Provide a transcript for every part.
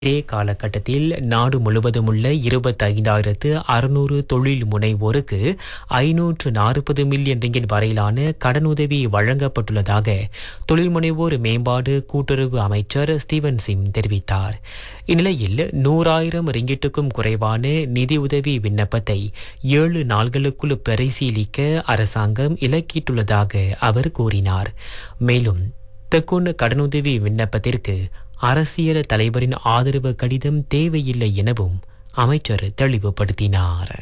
இதே காலகட்டத்தில் நாடு முழுவதும் உள்ள இருபத்தைந்தாயிரத்து அறுநூறு தொழில் முனைவோருக்கு ஐநூற்று நாற்பது மில்லியன் ரிங்கிட் வரையிலான கடனுதவி வழங்கப்பட்டுள்ளதாக தொழில் முனைவோர் மேம்பாடு கூட்டுறவு அமைச்சர் ஸ்டீவன் சிம் தெரிவித்தார் இந்நிலையில் நூறாயிரம் ரிங்கிட்டுக்கும் குறைவான நிதியுதவி விண்ணப்பத்தை ஏழு நாள்களுக்குள் பரிசீலிக்க அரசாங்கம் இலக்கிட்டுள்ளதாக அவர் கூறினார் மேலும் தெக்குன் கடனுதவி விண்ணப்பத்திற்கு அரசியல் தலைவரின் ஆதரவு கடிதம் தேவையில்லை எனவும் அமைச்சர் தெளிவுபடுத்தினார்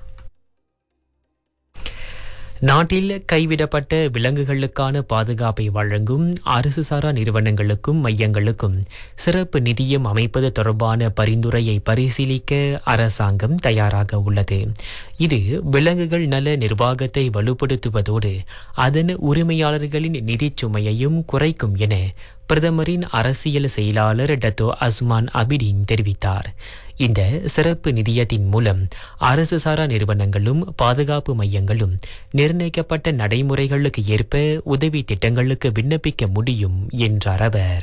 நாட்டில் கைவிடப்பட்ட விலங்குகளுக்கான பாதுகாப்பை வழங்கும் அரசு சாரா நிறுவனங்களுக்கும் மையங்களுக்கும் சிறப்பு நிதியம் அமைப்பது தொடர்பான பரிந்துரையை பரிசீலிக்க அரசாங்கம் தயாராக உள்ளது இது விலங்குகள் நல நிர்வாகத்தை வலுப்படுத்துவதோடு அதன் உரிமையாளர்களின் நிதிச் சுமையையும் குறைக்கும் என பிரதமரின் அரசியல் செயலாளர் டத்தோ அஸ்மான் அபிடின் தெரிவித்தார் இந்த சிறப்பு நிதியத்தின் மூலம் அரசு சாரா நிறுவனங்களும் பாதுகாப்பு மையங்களும் நிர்ணயிக்கப்பட்ட நடைமுறைகளுக்கு ஏற்ப உதவி திட்டங்களுக்கு விண்ணப்பிக்க முடியும் என்றார் அவர்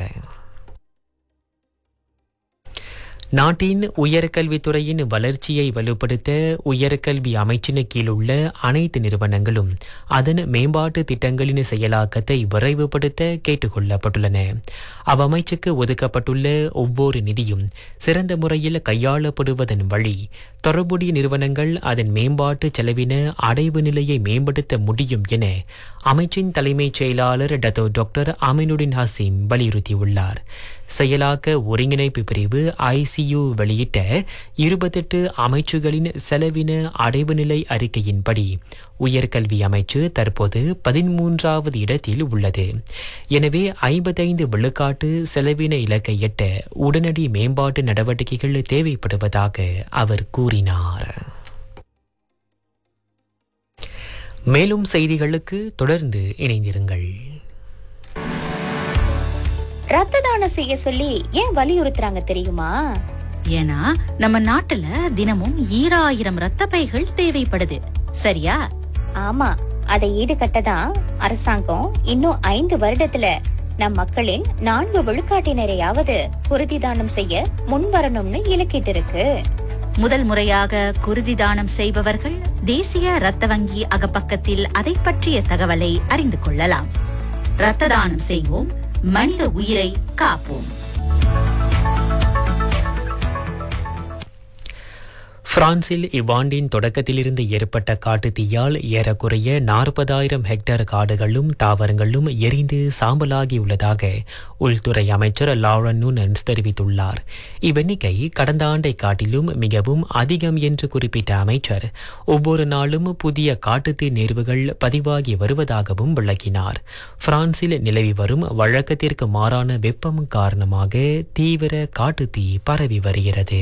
நாட்டின் உயர்கல்வித்துறையின் வளர்ச்சியை வலுப்படுத்த உயர்கல்வி அமைச்சின் கீழ் உள்ள அனைத்து நிறுவனங்களும் அதன் மேம்பாட்டு திட்டங்களின் செயலாக்கத்தை விரைவுபடுத்த கேட்டுக்கொள்ளப்பட்டுள்ளன அவ்வமைச்சுக்கு ஒதுக்கப்பட்டுள்ள ஒவ்வொரு நிதியும் சிறந்த முறையில் கையாளப்படுவதன் வழி தொடர்புடைய நிறுவனங்கள் அதன் மேம்பாட்டு செலவின அடைவு நிலையை மேம்படுத்த முடியும் என அமைச்சின் தலைமைச் செயலாளர் டத்தோ டாக்டர் அமினுடின் ஹசீம் வலியுறுத்தியுள்ளார் செயலாக்க ஒருங்கிணைப்பு பிரிவு ஐசியு வெளியிட்ட இருபத்தெட்டு அமைச்சுகளின் செலவின அடைவு நிலை அறிக்கையின்படி உயர்கல்வி அமைச்சு தற்போது பதிமூன்றாவது இடத்தில் உள்ளது எனவே ஐம்பத்தைந்து விழுக்காட்டு செலவின இலக்கை எட்ட உடனடி மேம்பாட்டு நடவடிக்கைகள் தேவைப்படுவதாக அவர் கூறினார் மேலும் செய்திகளுக்கு தொடர்ந்து இணைந்திருங்கள் ரத்த தானம் செய்ய சொல்லி ஏன் வலியுறுத்துறாங்க தெரியுமா ஏன்னா நம்ம நாட்டுல தினமும் ஈராயிரம் ரத்த பைகள் தேவைப்படுது சரியா ஆமா அதை ஈடுகட்ட தான் அரசாங்கம் இன்னும் ஐந்து வருடத்துல நம் மக்களின் நான்கு விழுக்காட்டினரையாவது குருதி தானம் செய்ய முன்வரணும்னு இலக்கிட்டு இருக்கு முதல் முறையாக குருதி தானம் செய்பவர்கள் தேசிய ரத்த வங்கி அகப்பக்கத்தில் அதை பற்றிய தகவலை அறிந்து கொள்ளலாம் ரத்த தானம் செய்வோம் மனித உயிரை காப்போம் பிரான்சில் இவ்வாண்டின் தொடக்கத்திலிருந்து ஏற்பட்ட காட்டுத் தீயால் ஏறக்குறைய நாற்பதாயிரம் ஹெக்டேர் காடுகளும் தாவரங்களும் எரிந்து சாம்பலாகியுள்ளதாக உள்துறை அமைச்சர் லாரன் நூனன்ஸ் தெரிவித்துள்ளார் இவ்வெண்ணிக்கை கடந்த ஆண்டை காட்டிலும் மிகவும் அதிகம் என்று குறிப்பிட்ட அமைச்சர் ஒவ்வொரு நாளும் புதிய காட்டுத்தீ நேர்வுகள் பதிவாகி வருவதாகவும் விளக்கினார் பிரான்சில் நிலவி வரும் வழக்கத்திற்கு மாறான வெப்பம் காரணமாக தீவிர காட்டுத்தீ பரவி வருகிறது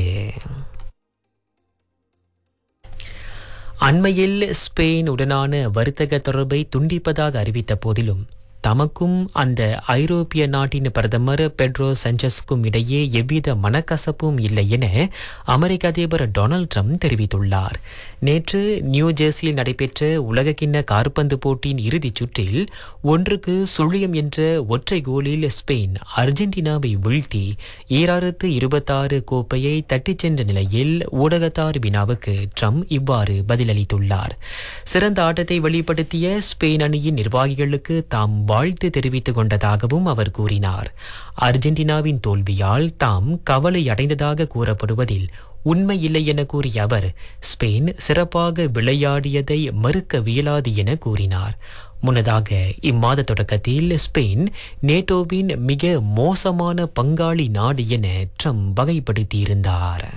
அண்மையில் ஸ்பெயின் உடனான வர்த்தக தொடர்பை துண்டிப்பதாக அறிவித்த போதிலும் தமக்கும் அந்த ஐரோப்பிய நாட்டின் பிரதமர் பெட்ரோ சஞ்சஸ்க்கும் இடையே எவ்வித மனக்கசப்பும் இல்லை என அமெரிக்க அதிபர் டொனால்ட் ட்ரம்ப் தெரிவித்துள்ளார் நேற்று நியூ ஜெர்சியில் நடைபெற்ற உலகக்கிண்ண காற்பந்து போட்டியின் இறுதிச் சுற்றில் ஒன்றுக்கு சுழியம் என்ற ஒற்றை கோலில் ஸ்பெயின் அர்ஜென்டினாவை வீழ்த்தி ஈராயிரத்து இருபத்தாறு கோப்பையை தட்டிச் சென்ற நிலையில் ஊடகத்தார் வினாவுக்கு ட்ரம்ப் இவ்வாறு பதிலளித்துள்ளார் சிறந்த ஆட்டத்தை வெளிப்படுத்திய ஸ்பெயின் அணியின் நிர்வாகிகளுக்கு தாம் வாழ்த்து தெரிவித்துக் கொண்டதாகவும் அவர் கூறினார் அர்ஜென்டினாவின் தோல்வியால் தாம் கவலை அடைந்ததாக கூறப்படுவதில் உண்மை இல்லை என கூறிய அவர் ஸ்பெயின் சிறப்பாக விளையாடியதை மறுக்க வியலாது என கூறினார் முன்னதாக இம்மாத தொடக்கத்தில் ஸ்பெயின் நேட்டோவின் மிக மோசமான பங்காளி நாடு என ட்ரம்ப் வகைப்படுத்தியிருந்தார்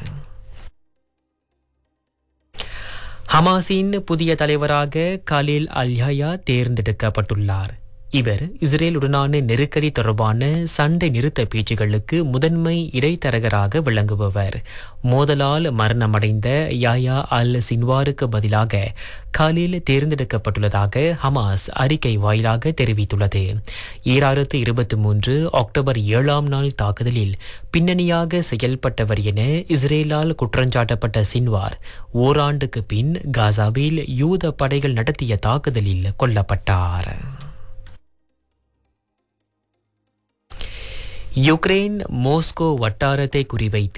ஹமாஸின் புதிய தலைவராக கலீல் அல்ஹயா தேர்ந்தெடுக்கப்பட்டுள்ளார் இவர் இஸ்ரேலுடனான நெருக்கடி தொடர்பான சண்டை நிறுத்த பேச்சுகளுக்கு முதன்மை இடைத்தரகராக விளங்குபவர் மோதலால் மரணமடைந்த யாயா அல் சின்வாருக்கு பதிலாக கலீல் தேர்ந்தெடுக்கப்பட்டுள்ளதாக ஹமாஸ் அறிக்கை வாயிலாக தெரிவித்துள்ளது ஈராயிரத்து இருபத்தி மூன்று அக்டோபர் ஏழாம் நாள் தாக்குதலில் பின்னணியாக செயல்பட்டவர் என இஸ்ரேலால் குற்றஞ்சாட்டப்பட்ட சின்வார் ஓராண்டுக்கு பின் காசாவில் யூத படைகள் நடத்திய தாக்குதலில் கொல்லப்பட்டார் யுக்ரைன் மோஸ்கோ வட்டாரத்தை குறிவைத்து